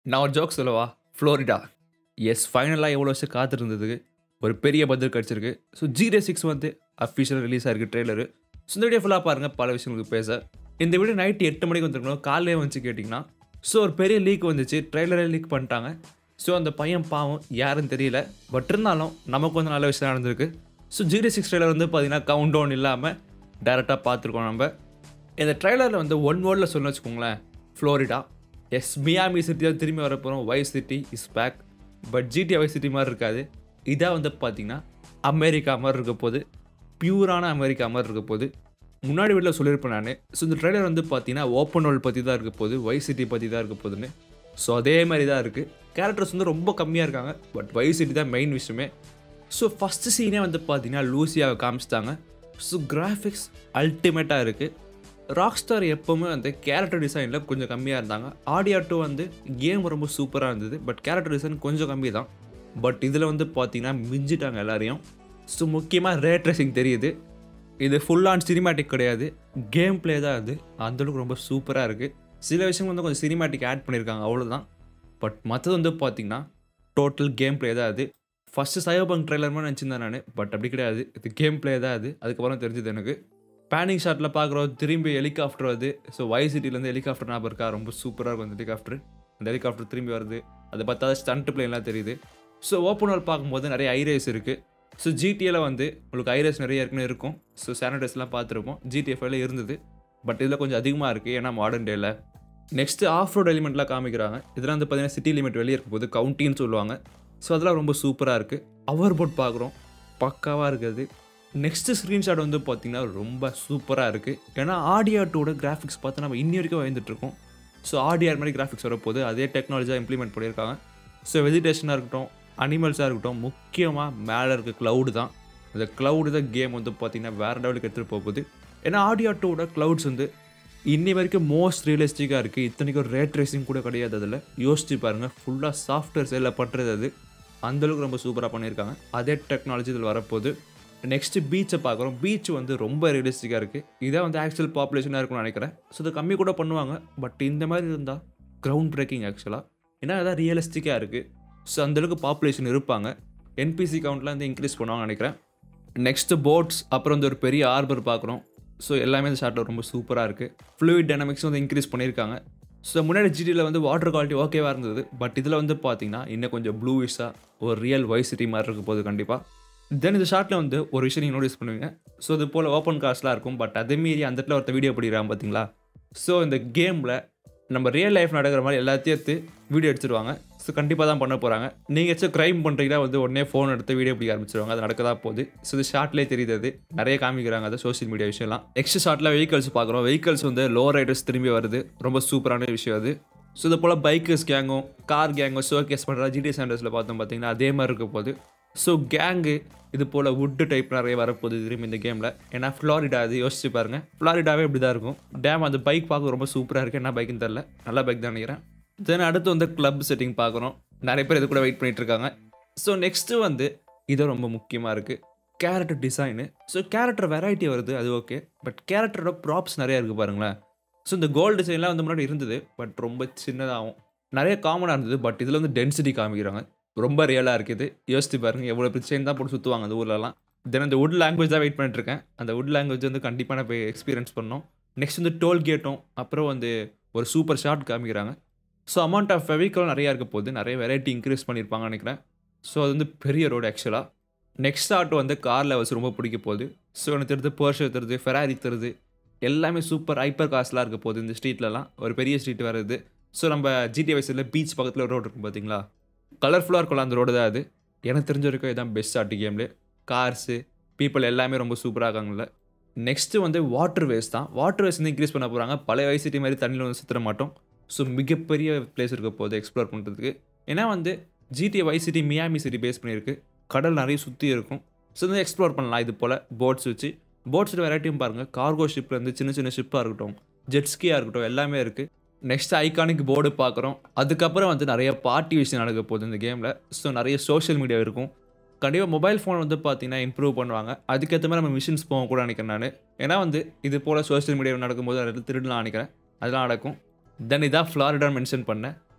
நான் ஒரு ஜோக் சொல்லவா ஃப்ளோரிடா எஸ் ஃபைனலாக எவ்வளோ வருஷம் காத்திருந்ததுக்கு ஒரு பெரிய பதில் கிடச்சிருக்கு ஸோ ஜிடே சிக்ஸ் வந்து அஃபிஷியல் ரிலீஸ் ஆயிருக்கு ட்ரெய்லரு ஸோ இந்த வீடியோ ஃபுல்லாக பாருங்கள் பல விஷயங்களுக்கு பேச இந்த வீடியோ நைட்டு எட்டு மணிக்கு வந்துருக்கணும் காலையிலே வந்துச்சு கேட்டிங்கன்னா ஸோ ஒரு பெரிய லீக் வந்துச்சு ட்ரெய்லரே லீக் பண்ணிட்டாங்க ஸோ அந்த பையன் பாவம் யாருன்னு தெரியல பட் இருந்தாலும் நமக்கு வந்து நல்ல விஷயம் நடந்திருக்கு ஸோ ஜிடி சிக்ஸ் ட்ரெய்லர் வந்து பார்த்தீங்கன்னா கவுண்ட் டவுன் இல்லாமல் டேரெக்டாக பார்த்துருக்கோம் நம்ம இந்த ட்ரைலரில் வந்து ஒன் வேர்டில் சொல்லணும் வச்சுக்கோங்களேன் ஃப்ளோரிடா எஸ் மியாமி சிட்டி தான் திரும்பி வர போகிறோம் Vice City is back but GTA Vice City மாதிரி இருக்காது இதாக வந்து பார்த்தீங்கன்னா அமெரிக்கா மாதிரி இருக்க போது பியூரான அமெரிக்கா மாதிரி இருக்க போது முன்னாடி வீட்டில் சொல்லியிருப்பேன் நான் ஸோ இந்த ட்ரைலர் வந்து பார்த்தீங்கன்னா ஓப்பன் வேர்ல்ட் பற்றி தான் இருக்க போகுது வைஸ் சிட்டி பற்றி தான் இருக்க போகுதுன்னு ஸோ அதே மாதிரி தான் இருக்குது கேரக்டர்ஸ் வந்து ரொம்ப கம்மியாக இருக்காங்க பட் வைஸ் சிட்டி தான் மெயின் விஷயமே ஸோ ஃபஸ்ட்டு சீனே வந்து பார்த்தீங்கன்னா லூசியாவை காமிச்சிட்டாங்க ஸோ கிராஃபிக்ஸ் அல்டிமேட்டாக இருக்குது ராக்ஸ்டார் எப்போவுமே வந்து கேரக்டர் டிசைனில் கொஞ்சம் கம்மியாக இருந்தாங்க ஆடியோ டூ வந்து கேம் ரொம்ப சூப்பராக இருந்தது பட் கேரக்டர் டிசைன் கொஞ்சம் கம்மி தான் பட் இதில் வந்து பார்த்தீங்கன்னா மிஞ்சிட்டாங்க எல்லாரையும் ஸோ முக்கியமாக ரே ட்ரேசிங் தெரியுது இது ஃபுல் ஆன் சினிமேட்டிக் கிடையாது கேம் ப்ளே தான் அது அந்தளவுக்கு ரொம்ப சூப்பராக இருக்குது சில விஷயம் வந்து கொஞ்சம் சினிமேட்டிக் ஆட் பண்ணியிருக்காங்க அவ்வளோதான் பட் மற்றது வந்து பார்த்தீங்கன்னா டோட்டல் கேம் ப்ளே தான் அது ஃபஸ்ட்டு சைபர் ட்ரெய்லர் மாதிரி நினச்சிருந்தேன் நான் பட் அப்படி கிடையாது இது கேம் ப்ளே தான் அது அதுக்கப்புறம் தெரிஞ்சது எனக்கு பேனிங் ஷாட்டில் பார்க்குறோம் திரும்பி ஹெலிகாப்டர் வருது ஸோ வை சிட்டிலேருந்து ஹெலிகாப்டர் ஞாபகம் இருக்கா ரொம்ப சூப்பராக இருக்கும் அந்த ஹெலிகாப்டர் அந்த ஹெலிகாப்டர் திரும்பி வருது அதை பார்த்தா ஸ்டண்ட் பிளேன்லாம் தெரியுது ஸோ ஓப்பன் வேர்ல்ட் பார்க்கும்போது நிறைய ஐரேஸ் இருக்குது ஸோ ஜிடிஏல வந்து உங்களுக்கு ஐரேஸ் நிறைய இருக்குன்னு இருக்கும் ஸோ சானிடைஸ்லாம் பார்த்துருப்போம் ஜிடிஎஃப்ல இருந்தது பட் இதில் கொஞ்சம் அதிகமாக இருக்குது ஏன்னா மாடர்ன் டேயில் நெக்ஸ்ட்டு ஆஃப் ரோட் எலிமெண்ட்லாம் காமிக்கிறாங்க இதெல்லாம் வந்து பார்த்தீங்கன்னா சிட்டி லிமிட் வெளியே இருக்கும் போது கவுண்டின்னு சொல்லுவாங்க ஸோ அதெல்லாம் ரொம்ப சூப்பராக இருக்குது அவர் போட் பார்க்குறோம் பக்காவாக இருக்குது நெக்ஸ்ட்டு ஸ்க்ரீன்ஷாட் வந்து பார்த்திங்கன்னா ரொம்ப சூப்பராக இருக்குது ஏன்னா ஆடியாட்டோட கிராஃபிக்ஸ் பார்த்து நம்ம இன்னி வரைக்கும் வாழ்ந்துட்டுருக்கோம் ஸோ ஆடியார் மாதிரி கிராஃபிக்ஸ் வரப்போது அதே டெக்னாலஜியாக இம்ப்ளிமெண்ட் பண்ணியிருக்காங்க ஸோ வெஜிடேஷனாக இருக்கட்டும் அனிமல்ஸாக இருக்கட்டும் முக்கியமாக மேலே இருக்க க்ளவுடு தான் அந்த க்ளவுடு தான் கேம் வந்து பார்த்திங்கன்னா வேறு லெவலுக்கு எடுத்துகிட்டு போகுது ஏன்னா ஆடியாட்டோட க்ளவுட்ஸ் வந்து இன்னி வரைக்கும் மோஸ்ட் ரியலிஸ்டிக்காக இருக்குது இத்தனைக்கும் ரேட் ரேசிங் கூட கிடையாது அதில் யோசிச்சு பாருங்கள் ஃபுல்லாக சாஃப்ட்வேர் சைடில் பண்ணுறது அது அந்தளவுக்கு ரொம்ப சூப்பராக பண்ணியிருக்காங்க அதே டெக்னாலஜி இதில் வரப்போகுது நெக்ஸ்ட்டு பீச்சை பார்க்குறோம் பீச் வந்து ரொம்ப ரியலிஸ்டிக்காக இருக்குது இதை வந்து ஆக்சுவல் பாப்புலேஷனாக இருக்கும்னு நினைக்கிறேன் ஸோ இதை கம்மி கூட பண்ணுவாங்க பட் இந்த மாதிரி இருந்தால் கிரவுண்ட் பிரேக்கிங் ஆக்சுவலாக ஏன்னா அதான் ரியலிஸ்டிக்காக இருக்குது ஸோ அந்தளவுக்கு பாப்புலேஷன் இருப்பாங்க என்பிசி கவுண்ட்லாம் வந்து இன்க்ரீஸ் பண்ணுவாங்க நினைக்கிறேன் நெக்ஸ்ட்டு போட்ஸ் அப்புறம் வந்து ஒரு பெரிய ஆர்பர் பார்க்குறோம் ஸோ எல்லாமே இந்த ஷாட்டில் ரொம்ப சூப்பராக இருக்குது ஃப்ளூயிட் டைனமிக்ஸ் வந்து இன்க்ரீஸ் பண்ணியிருக்காங்க ஸோ முன்னாடி ஜிடியில் வந்து வாட்டர் குவாலிட்டி ஓகேவாக இருந்தது பட் இதில் வந்து பார்த்தீங்கன்னா இன்னும் கொஞ்சம் ப்ளூவிஷாக ஒரு ரியல் வைசிட்டி மாதிரி இருக்க போகுது கண்டிப்பாக தென் இந்த ஷாட்டில் வந்து ஒரு விஷயம் நீங்கள் நோட்டீஸ் பண்ணுவீங்க ஸோ இது போல் ஓப்பன் காஸ்ட்லாம் இருக்கும் பட் அதே மீறி அந்த இடத்துல ஒருத்த வீடியோ பிடிக்கிறாங்க பார்த்தீங்களா ஸோ இந்த கேமில் நம்ம ரியல் லைஃப் நடக்கிற மாதிரி எல்லாத்தையும் எடுத்து வீடியோ எடுத்துருவாங்க ஸோ கண்டிப்பாக தான் பண்ண போகிறாங்க நீங்கள் ஏதாச்சும் க்ரைம் பண்ணுறீங்கன்னா வந்து உடனே ஃபோன் எடுத்து வீடியோ பிடிக்க ஆரம்பிச்சிருவாங்க அது நடக்க தான் போகுது ஸோ இது ஷார்ட்லேயே தெரியுது அது நிறைய காமிக்கிறாங்க அது சோஷியல் மீடியா விஷயம்லாம் நெக்ஸ்ட் ஷார்ட்டில் வெஹிக்கல்ஸ் பார்க்குறோம் வெஹிக்கல்ஸ் வந்து லோ ரைடர்ஸ் திரும்பி வருது ரொம்ப சூப்பரான விஷயம் அது ஸோ இது போல் பைக்கர்ஸ் கேங்கும் கார் கேங்கும் ஷோ கேஸ் பண்ணுற ஜிடி சாண்டர்ஸில் பார்த்தோம் பார்த்தீங்கன்னா அதே மாதிரி இருக்க போது ஸோ கேங்கு இது போல் வுட்டு டைப் நிறைய வரப்போகுது திரும்பி இந்த கேமில் ஏன்னா ஃப்ளாரிடா அது யோசிச்சு பாருங்கள் ஃப்ளாரிடாவே இப்படி தான் இருக்கும் டேம் அந்த பைக் பார்க்க ரொம்ப சூப்பராக இருக்குது என்ன பைக்குன்னு தெரில நல்ல பைக் தான் நினைக்கிறேன் தென் அடுத்து வந்து கிளப் செட்டிங் பார்க்குறோம் நிறைய பேர் இது கூட வெயிட் பண்ணிட்டு இருக்காங்க ஸோ நெக்ஸ்ட்டு வந்து இது ரொம்ப முக்கியமாக இருக்குது character design so character variety வருது அது ஓகே பட் கேரக்டரோட ப்ராப்ஸ் நிறையா இருக்குது பாருங்களேன் ஸோ இந்த கோல்டு டிசைன்லாம் வந்து முன்னாடி இருந்தது பட் ரொம்ப சின்னதாகும் நிறைய காமனாக இருந்தது பட் இதில் வந்து டென்சிட்டி காமிக்கிறாங்க ரொம்ப ரியலாக இருக்குது யோசிச்சு பாருங்கள் எவ்வளோ பிரச்சனை தான் போட்டு சுற்றுவாங்க அந்த ஊர்லலாம் தென் அந்த வுட் லாங்குவேஜ் தான் வெயிட் பண்ணிட்டு இருக்கேன் அந்த வுட் லாங்குவேஜ் வந்து கண்டிப்பாக நான் போய் எக்ஸ்பீரியன்ஸ் பண்ணோம் நெக்ஸ்ட் வந்து டோல் கேட்டும் அப்புறம் வந்து ஒரு சூப்பர் ஷார்ட் காமிக்கிறாங்க ஸோ அமௌண்ட் ஆஃப் வெஹிக்கல் நிறையா இருக்க போகுது நிறைய வெரைட்டி இன்க்ரீஸ் பண்ணியிருப்பாங்கன்னு நினைக்கிறேன் ஸோ அது வந்து பெரிய ரோடு ஆக்சுவலாக நெக்ஸ்ட் ஆட்டோ வந்து கார் லெவல்ஸ் ரொம்ப பிடிக்க போகுது ஸோ எனக்கு தெரிஞ்சு போர்ஷோ தருது ஃபெராரி தருது எல்லாமே சூப்பர் ஹைப்பர் காஸ்ட்லாம் இருக்க போகுது இந்த ஸ்ட்ரீட்லலாம் ஒரு பெரிய ஸ்ட்ரீட் வருது ஸோ நம்ம ஜிடி வயசில் பீச் பக்கத்தில் ஒரு ரோடு இருக்கும் பார்த்தீங்களா கலர்ஃபுல்லாக இருக்கும்ல அந்த ரோடு தான் அது எனக்கு தெரிஞ்ச வரைக்கும் இதான் பெஸ்ட் ஆட்டு கேம்லேயே கார்ஸு பீப்புள் எல்லாமே ரொம்ப சூப்பராக இருக்காங்கல்ல நெக்ஸ்ட்டு வந்து வாட்டர் வேஸ் தான் வாட்டர் வேஸ் வந்து இன்க்ரீஸ் பண்ண போகிறாங்க பழைய வயசிட்டி மாதிரி தண்ணியில் வந்து சுற்ற மாட்டோம் ஸோ மிகப்பெரிய பிளேஸ் இருக்க போகுது எக்ஸ்ப்ளோர் பண்ணுறதுக்கு ஏன்னா வந்து GT Vice City Miami City base பண்ணியிருக்கு கடல் நிறைய சுற்றி இருக்கும் ஸோ வந்து எக்ஸ்ப்ளோர் பண்ணலாம் இது போல் போட்ஸ் வச்சு போட்ஸோட வெரைட்டியும் பாருங்கள் கார்கோ ஷிப்லேருந்து சின்ன சின்ன ஷிப்பாக இருக்கட்டும் ஜெட்ஸ்கியாக இருக்கட்டும் எல்லாமே இருக்குது நெக்ஸ்ட் ஐகானிக் போர்டு பார்க்குறோம் அதுக்கப்புறம் வந்து நிறைய பார்ட்டி விஷயம் நடக்க போகுது இந்த கேமில் ஸோ நிறைய சோஷியல் மீடியா இருக்கும் கண்டிப்பாக மொபைல் ஃபோன் வந்து பார்த்தீங்கன்னா இம்ப்ரூவ் பண்ணுவாங்க அதுக்கேற்ற மாதிரி நம்ம மிஷின்ஸ் போக கூட நினைக்கிறேன் நான் ஏன்னா வந்து இது போல் சோஷியல் மீடியா நடக்கும்போது அதில் திருடலாம் நினைக்கிறேன் அதெல்லாம் நடக்கும் தென் இதான் ஃப்ளாரிடா மென்ஷன் பண்ணேன்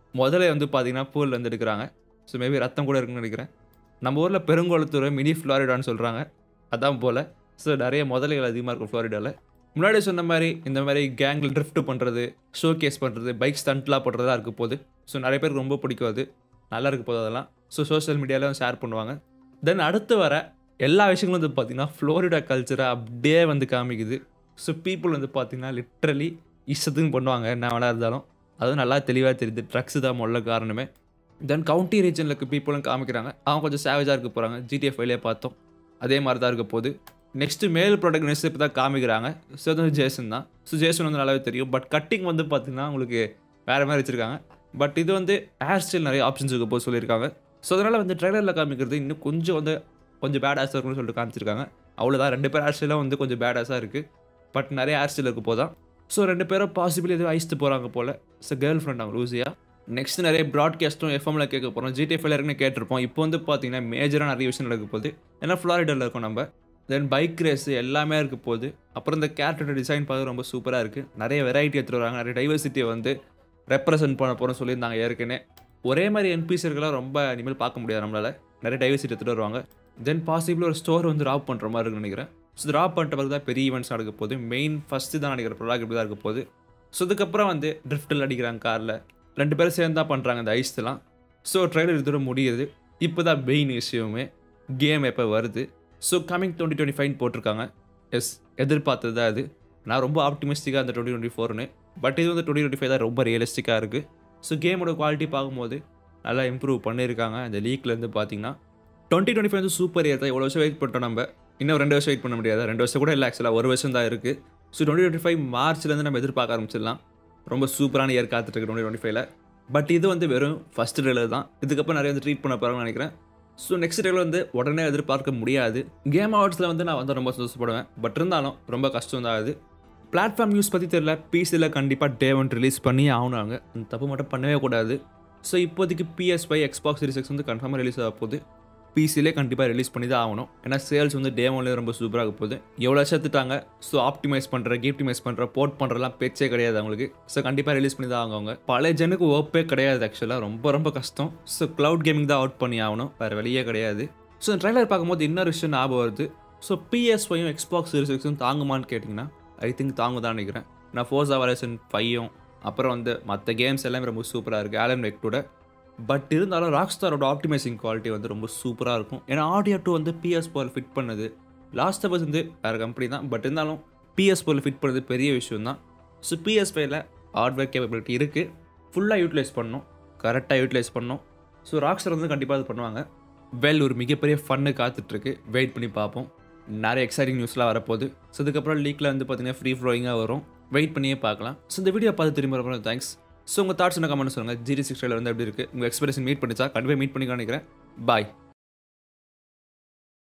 முதல்ல வந்து பார்த்தீங்கன்னா பூலில் வந்து எடுக்கிறாங்க ஸோ மேபி ரத்தம் கூட இருக்குன்னு நினைக்கிறேன் நம்ம ஊரில் பெருங்குளத்தூர் மினி ஃப்ளாரிடான்னு சொல்கிறாங்க அதான் போல் ஸோ நிறைய முதலைகள் அதிகமாக இருக்கும் ஃப்ளாரிடாவில் முன்னாடி சொன்ன மாதிரி இந்த மாதிரி கேங்கில் ட்ரிஃப்ட் பண்ணுறது ஷோ கேஸ் பண்ணுறது பைக் ஸ்டண்ட்லாம் பண்ணுறதா இருக்க போகுது ஸோ நிறைய பேருக்கு ரொம்ப பிடிக்கும் அது நல்லா இருக்க போகுது அதெல்லாம் ஸோ சோஷியல் மீடியாவில் ஷேர் பண்ணுவாங்க தென் அடுத்து வர எல்லா விஷயங்களும் வந்து பார்த்திங்கன்னா ஃப்ளோரிடா கல்ச்சரை அப்படியே வந்து காமிக்குது ஸோ பீப்புள் வந்து பார்த்திங்கன்னா லிட்ரலி இஷ்டத்துக்கு பண்ணுவாங்க என்ன வேணா இருந்தாலும் அதுவும் நல்லா தெளிவாக தெரியுது ட்ரக்ஸ் தான் முதல்ல காரணமே தென் கவுண்டி ரீஜனில் இருக்க பீப்புளும் காமிக்கிறாங்க அவங்க கொஞ்சம் சேவேஜாக இருக்க போகிறாங்க ஜிடிஎஃப் வெளியே பார்த்தோம் அதே மாதிரி தான் இருக்க போகுது நெக்ஸ்ட்டு மேல் ப்ராடக்ட் இப்போ தான் காமிக்கிறாங்க ஸோ அது வந்து ஜேசன் தான் ஸோ ஜேசன் வந்து நல்லாவே தெரியும் பட் கட்டிங் வந்து பார்த்திங்கன்னா உங்களுக்கு வேறு மாதிரி வச்சுருக்காங்க பட் இது வந்து ஹேர் ஸ்டைல் நிறைய ஆப்ஷன்ஸ் இருக்க போது சொல்லியிருக்காங்க ஸோ அதனால் வந்து ட்ரெய்லரில் காமிக்கிறது இன்னும் கொஞ்சம் வந்து கொஞ்சம் பேட் ஆஸாக இருக்கும்னு சொல்லிட்டு காமிச்சிருக்காங்க அவ்வளோதான் ரெண்டு பேர் ஹேர் ஸ்டைலாக வந்து கொஞ்சம் பேட் ஆஸாக இருக்குது பட் நிறைய ஹேர் ஸ்டைல் இருக்க போதான் ஸோ ரெண்டு பேரும் பாசிபிள் எதுவும் ஐஸ்ட்டு போகிறாங்க போல் ஸோ கேர்ள் ஃப்ரெண்ட் அவங்க லூசியா நெக்ஸ்ட் நிறைய ப்ராட்காஸ்ட்டும் எஃப்எம்ல கேட்க போகிறோம் ஜிடிஎஃப்ல இருக்குன்னு கேட்டிருப்போம் இப்போ வந்து பார்த்தீங்கன்னா மேஜராக நிறைய விஷயம் நடக்க போகுது ஏன்னா ஃப்ளாரிடாவில் இருக்கோம் நம்ம தென் பைக் ரேஸ் எல்லாமே இருக்க போகுது அப்புறம் இந்த கேரக்டரோட டிசைன் பார்க்க ரொம்ப சூப்பராக இருக்குது நிறைய வெரைட்டி எடுத்துகிட்டு வராங்க நிறைய டைவர்சிட்டியை வந்து ரெப்ரசென்ட் பண்ண போகிறோம் சொல்லியிருந்தாங்க ஏற்கனவே ஒரே மாதிரி என்பிசிர்களாம் ரொம்ப இனிமேல் பார்க்க முடியாது நம்மளால் நிறைய டைவர்சிட்டி எடுத்துகிட்டு வருவாங்க தென் பாசிபிள் ஒரு ஸ்டோர் வந்து ராப் பண்ணுற மாதிரி இருக்குன்னு நினைக்கிறேன் ஸோ ராப் பண்ணுற பிறகு தான் பெரிய ஈவெண்ட்ஸ் நடக்க போகுது மெயின் ஃபஸ்ட்டு தான் நினைக்கிற ப்ராடக்ட் இப்படி தான் இருக்க போகுது ஸோ இதுக்கப்புறம் வந்து ட்ரிஃப்ட்டில் அடிக்கிறாங்க காரில் ரெண்டு பேரும் சேர்ந்து தான் பண்ணுறாங்க இந்த ஐஸ்லாம் ஸோ ட்ரைலர் இதோட முடியுது இப்போ தான் மெயின் விஷயமே கேம் எப்போ வருது so coming twenty twenty five போட்டிருக்காங்க எஸ் எதிர்பார்த்தது தான் அது நான் ரொம்ப ஆப்டிமிஸ்டிக்காக அந்த டுவெண்ட்டி டுவெண்ட்டி ஃபோர்னு பட் இது வந்து டுவெண்ட்டி டுவெண்ட்டி ஃபைவ் தான் ரொம்ப ரியலிஸ்டிக்காக இருக்குது ஸோ கேமோட குவாலிட்டி பார்க்கும்போது நல்லா இம்ப்ரூவ் பண்ணியிருக்காங்க அந்த லீக்லேருந்து பார்த்தீங்கன்னா டுவெண்ட்டி டுவெண்ட்டி ஃபைவ் வந்து சூப்பர் இயர் தான் எவ்வளோ வருஷம் வெயிட் பண்ணிட்டோம் நம்ம இன்னும் ரெண்டு வருஷம் வெயிட் பண்ண முடியாது ரெண்டு வருஷம் கூட இல்லை ஆக்சுவலாக ஒரு வருஷம் தான் இருக்குது ஸோ டுவெண்ட்டி டுவெண்ட்டி ஃபைவ் மார்ச்லேருந்து நம்ம எதிர்பார்க்க ஆரம்பிச்சிடலாம் ரொம்ப சூப்பரான இயர் காத்துட்ருக்கு டுவெண்ட்டி டுவெண்ட்டி ஃபைவ்ல பட் இது வந்து வெறும் ஃபஸ்ட் ட்ரெயிலர் தான் இதுக்கப்புறம் நிறைய வந்து ட்ரீட் பண்ண போகிறாங்கன்னு நினைக்கிறேன் ஸோ நெக்ஸ்ட் ட்ரெயிலர் வந்து உடனே எதிர்பார்க்க முடியாது கேம் அவார்ட்ஸில் வந்து நான் வந்து ரொம்ப சந்தோஷப்படுவேன் பட் இருந்தாலும் ரொம்ப கஷ்டம் தான் அது பிளாட்ஃபார்ம் யூஸ் பற்றி தெரியல பிசியில் கண்டிப்பாக டே ஒன் ரிலீஸ் பண்ணி ஆகணுங்க அந்த தப்பு மட்டும் பண்ணவே கூடாது ஸோ இப்போதைக்கு பிஎஸ்பை எக்ஸ்பாக்ஸ் சீரிஸ் எக்ஸ் வந்து கன்ஃபார்மாக ரிலீஸ் ஆக போகுது பிசிலே கண்டிப்பாக ரிலீஸ் பண்ணி தான் ஆகணும் ஏன்னா சேல்ஸ் வந்து டே ஒன்லேயே ரொம்ப சூப்பராக போகுது எவ்வளோ சேர்த்துட்டாங்க ஸோ ஆப்டிமைஸ் பண்ணுற கீப்டிமைஸ் பண்ணுற போர்ட் பண்ணுறலாம் பேச்சே கிடையாது அவங்களுக்கு ஸோ கண்டிப்பாக ரிலீஸ் பண்ணி தான் ஆகுங்க பழைய ஜனுக்கு ஓப்பே கிடையாது ஆக்சுவலாக ரொம்ப ரொம்ப கஷ்டம் ஸோ க்ளவுட் கேமிங் தான் அவுட் பண்ணி ஆகணும் வேறு வெளியே கிடையாது ஸோ ட்ரைலர் பார்க்கும்போது இன்னொரு விஷயம் ஞாபகம் வருது ஸோ பிஎஸ்ஒயும் எக்ஸ்பாக்ஸ் சீரிஸ் எக்ஸும் தாங்குமான்னு கேட்டிங்கன்னா ஐ திங்க் தாங்கு தான் நினைக்கிறேன் நான் ஃபோர்ஸ் அவரேஷன் ஃபையும் அப்புறம் வந்து மற்ற கேம்ஸ் எல்லாமே ரொம்ப சூப்பராக இருக்குது ஆலன் வெக்டோட பட் இருந்தாலும் ராக் ஸ்டாரோட ஆப்டிமைசிங் குவாலிட்டி வந்து ரொம்ப சூப்பராக இருக்கும் ஏன்னா ஆடியோ டூ வந்து பிஎஸ் போல் ஃபிட் பண்ணது லாஸ்ட் பஸ் வந்து வேறு கம்பெனி தான் பட் இருந்தாலும் பிஎஸ் போல் ஃபிட் பண்ணது பெரிய விஷயம் தான் ஸோ பிஎஸ் ஃபைவ்ல ஹார்ட்வேர் கேப்பபிலிட்டி இருக்குது ஃபுல்லாக யூட்டிலைஸ் பண்ணணும் கரெக்டாக யூட்டிலைஸ் பண்ணணும் ஸோ ராக் ஸ்டார் வந்து கண்டிப்பாக அது பண்ணுவாங்க வெல் ஒரு மிகப்பெரிய ஃபன்னு காத்துட்ருக்கு வெயிட் பண்ணி பார்ப்போம் நிறைய எக்ஸைட்டிங் நியூஸ்லாம் வரப்போகுது ஸோ அதுக்கப்புறம் லீக்கில் வந்து பார்த்தீங்கன்னா ஃப்ரீ ஃப்ளோயிங்காக வரும் வெயிட் பண்ணியே பார்க்கலாம் ஸோ இந்த வீடியோ பார்த்து திரும்ப ரொம்ப தேங்க்ஸ் ஸோ உங்கள் தாட்ஸ் என்ன கமெண்ட் சொல்லுங்கள் ஜிடி சிக்ஸ்டில் வந்து எப்படி இருக்குது உங்கள் எக்ஸ்பீரியன்ஸ் மீட் பண்ணிச்சா கண்டிப்பாக மீட் பண்ணி காணிக்கிறேன் பாய்